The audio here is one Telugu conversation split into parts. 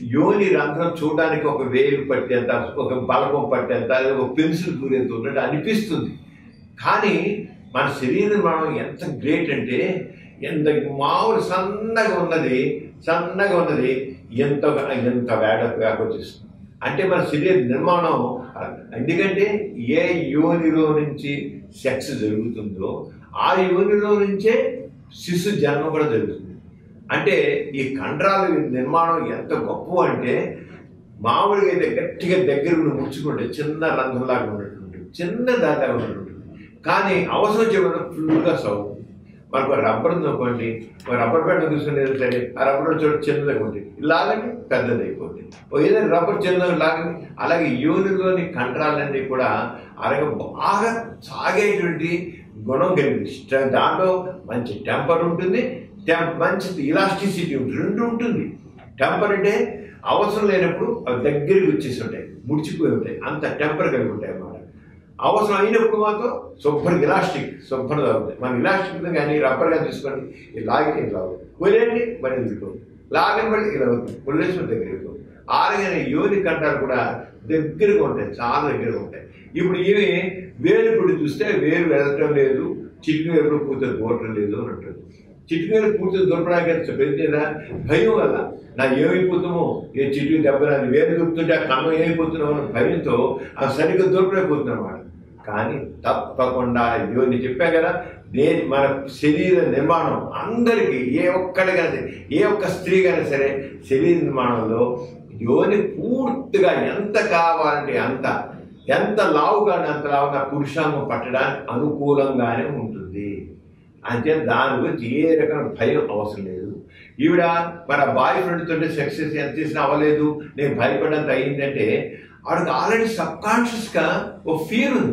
యోని రంధ్రం చూడడానికి ఒక వేలు పట్టేంత ఒక బలపం పట్టేంత ఒక పెన్సిల్ దూరేంత ఉన్నట్టు అనిపిస్తుంది కానీ మన శరీర నిర్మాణం ఎంత గ్రేట్ అంటే ఎంత మామూలు సన్నగా ఉన్నది సన్నగా ఉన్నది ఎంత ఎంత వేడకు వేకొచ్చేస్తుంది అంటే మన శరీర నిర్మాణం ఎందుకంటే ఏ యోనిలో నుంచి సెక్స్ జరుగుతుందో ఆ యోనిలో నుంచే శిశు జన్మ కూడా జరుగుతుంది అంటే ఈ కండరాల నిర్మాణం ఎంత గొప్ప అంటే మామూలుగా అయితే గట్టిగా దగ్గర ఉండి ముడుచుకుంటే చిన్న రంధ్రంలాగా ఉన్నట్టు చిన్న దాదాగా ఉన్నట్టు కానీ అవసరం వచ్చేప్పుడు ఫుల్గా సౌండ్ మనకు రబ్బర్ ఉందనుకోండి ఒక రబ్బర్ బ్యాండ్ తీసుకునేది సరే ఆ రబ్బర్ చోటు చిన్నదిగా ఉంటుంది లాగండి పెద్దది అయిపోతుంది ఓ ఏదైనా రబ్బర్ చిన్నది లాగండి అలాగే యూనిలోని కండరాలన్నీ కూడా అలాగే బాగా సాగేటువంటి గుణం కలిగింది స్ట్రె- దాంట్లో మంచి టెంపర్ ఉంటుంది టెం- మంచి ఇలాస్టిసిటీ ఉంటుంది రెండు ఉంటుంది టెంపర్ అంటే అవసరం లేనప్పుడు అవి దగ్గరికి వచ్చేసి ఉంటాయి ముడిచిపోయి ఉంటాయి అంత టెంపర్ కలిగి ఉంటాయి అన్నమాట అవసరం అయినప్పుడు మాత్రం శుభ్రం ఇలాస్టిక్ శుభ్రం అవుతాయి మనం ఇలాస్టిక్ కానీ రబ్బర్ కానీ తీసుకోండి ఇది లాగితే ఇలా అవుతుంది వదిలేండి మరి వెళ్ళిపోతుంది లాగని మళ్ళీ ఇలా అవుతుంది వదిలేసిన దగ్గర వెళ్ళిపోతుంది ఆరగానే యోని కంటాలు కూడా దగ్గరగా ఉంటాయి చాలా దగ్గరగా ఉంటాయి ఇప్పుడు ఇవి వేలు ఇప్పుడు చూస్తే వేలు వెళ్ళటం లేదు చిటికి వేలు పూర్తి దూరటం లేదు అని అంటుంది చిటికి వేలు పూర్తి దూరపడానికి పెరిగినా భయం వల్ల నా ఏమైపోతామో ఏ చిటికి దెబ్బ నాది వేలు దొరుకుతుంటే ఆ కన్నం ఏమైపోతున్నామో అన్న భయంతో ఆ సరిగ్గా దూరపడిపోతున్నమాట కానీ తప్పకుండా యోని చెప్పాం కదా నే మన శరీర నిర్మాణం అందరికీ ఏ ఒక్కడికైనా సరే ఏ ఒక్క స్త్రీ కానీ సరే శరీర నిర్మాణంలో యోని పూర్తిగా ఎంత కావాలంటే అంత ఎంత లావుగా అంత లావుగా పురుషాంగం పట్టడానికి అనుకూలంగానే ఉంటుంది అంటే దాని గురించి ఏ రకమైన భయం అవసరం లేదు ఈవిడ మన బాయ్ ఫ్రెండ్ తోటి సెక్స్ చేసి ఎంత చేసినా అవ్వలేదు నేను భయపడంత అయిందంటే ఆవిడకి ఆల్రెడీ సబ్ కాన్షియస్గా ఓ ఫియర్ ఉంది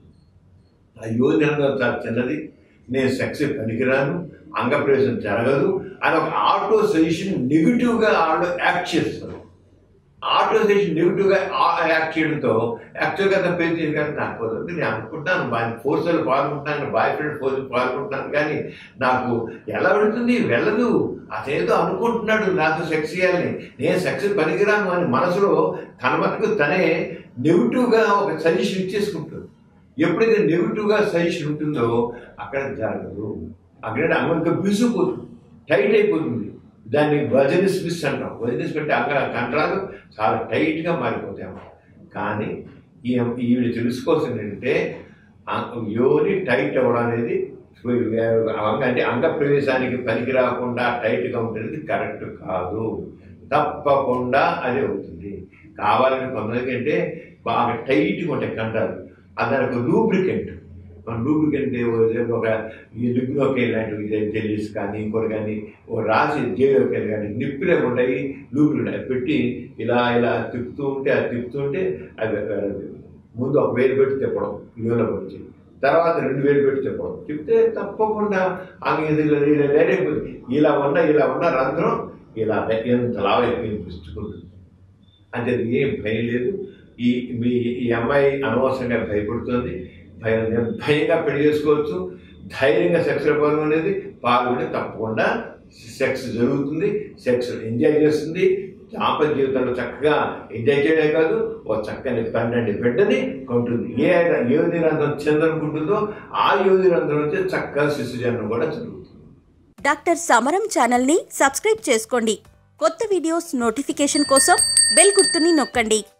అయ్యో నేను చాలా చిన్నది నేను సెక్స్ పనికిరాను అంగప్రవేశం జరగదు అని ఒక ఆటో సజెషన్ నెగిటివ్గా ఆవిడ యాక్ట్ చేస్తారు ఆటో సజెషన్ నెగిటివ్గా యాక్ట్ చేయడంతో యాక్చువల్గా తన పేరు చేసి కానీ నాకు కుదరదు నేను అనుకుంటున్నాను బాయ్ ఫోర్స్లో పాల్గొంటున్నాను బాయ్ ఫ్రెండ్ ఫోర్స్ పాల్గొంటున్నాను కానీ నాకు ఎలా వెళుతుంది వెళ్ళదు అదేదో అనుకుంటున్నాడు నాతో సెక్స్ చేయాలని నేను సెక్స్ పనికిరాను అని మనసులో తన మటుకు తనే నెగిటివ్గా ఒక సజెషన్ ఇచ్చేసుకుంటుంది ఎప్పుడైతే నెగిటివ్గా సజెషన్ ఉంటుందో అక్కడ జరగదు అక్కడ అంగ బిసుకుపోతుంది టైట్ అయిపోతుంది దాన్ని వజని స్మిస్ అంటాం వజని స్మిస్ అంటే అక్కడ కండరాలు చాలా టైట్గా మారిపోతాయి అన్నమాట కానీ ఈ ఈవిడ తెలుసుకోవాల్సింది ఏంటంటే ఆ- యోని టైట్ అవ్వడం అనేది అంగ అంటే అంగ ప్రవేశానికి పనికి రాకుండా టైట్గా ఉంటుంది కరెక్ట్ కాదు తప్పకుండా అది అవుతుంది కావాలని కొంతమందికి అంటే బాగా టైట్గా ఉంటాయి కండరాలు అది దానికి లూబ్రికెంట్ మన లూబ్రికెంట్ ఒక ఈ లిగ్నోకే లాంటివి జెల్లీస్ కానీ ఇంకోటి కానీ ఓ రాసి జేలోకే కానీ నిప్పులే ఉంటాయి లూబ్రికెంట్ అవి పెట్టి ఇలా ఇలా తిప్పుతూ ఉంటే అది తిప్పుతూ ఉంటే అది అది ముందు ఒక వేలు పెట్టి తిప్పడం యోలో వచ్చి తర్వాత రెండు వేలు పెట్టి తిప్పడం తిప్పితే తప్పకుండా ఆమె ఇది ఇలా ఇలా లేరైపోతుంది ఇలా ఉన్న ఇలా ఉన్న రంధ్రం ఇలా ఎంత లావు అయిపోయింది పుచ్చుకుంటుంది అంటే ఏం భయం లేదు ఈ మీ ఈ అమ్మాయి అనవసరంగా భయపడుతుంది భయం నిర్భయంగా పెళ్లి చేసుకోవచ్చు ధైర్యంగా సెక్స్లో పాల్గొనేది పాల్గొని తప్పకుండా సెక్స్ జరుగుతుంది సెక్స్ ఎంజాయ్ చేస్తుంది దాంపత్య జీవితంలో చక్కగా ఎంజాయ్ చేయడమే కాదు ఓ చక్కని పన్నెండు బిడ్డని కొంటుంది ఏ యోధి రంధ్రం చెందనుకుంటుందో ఆ యోధి రంధ్రం నుంచి చక్కగా శిశు జన్మ కూడా జరుగుతుంది డాక్టర్ సమరం ఛానల్ని సబ్స్క్రైబ్ చేసుకోండి కొత్త వీడియోస్ నోటిఫికేషన్ కోసం బెల్ గుర్తుని నొక్కండి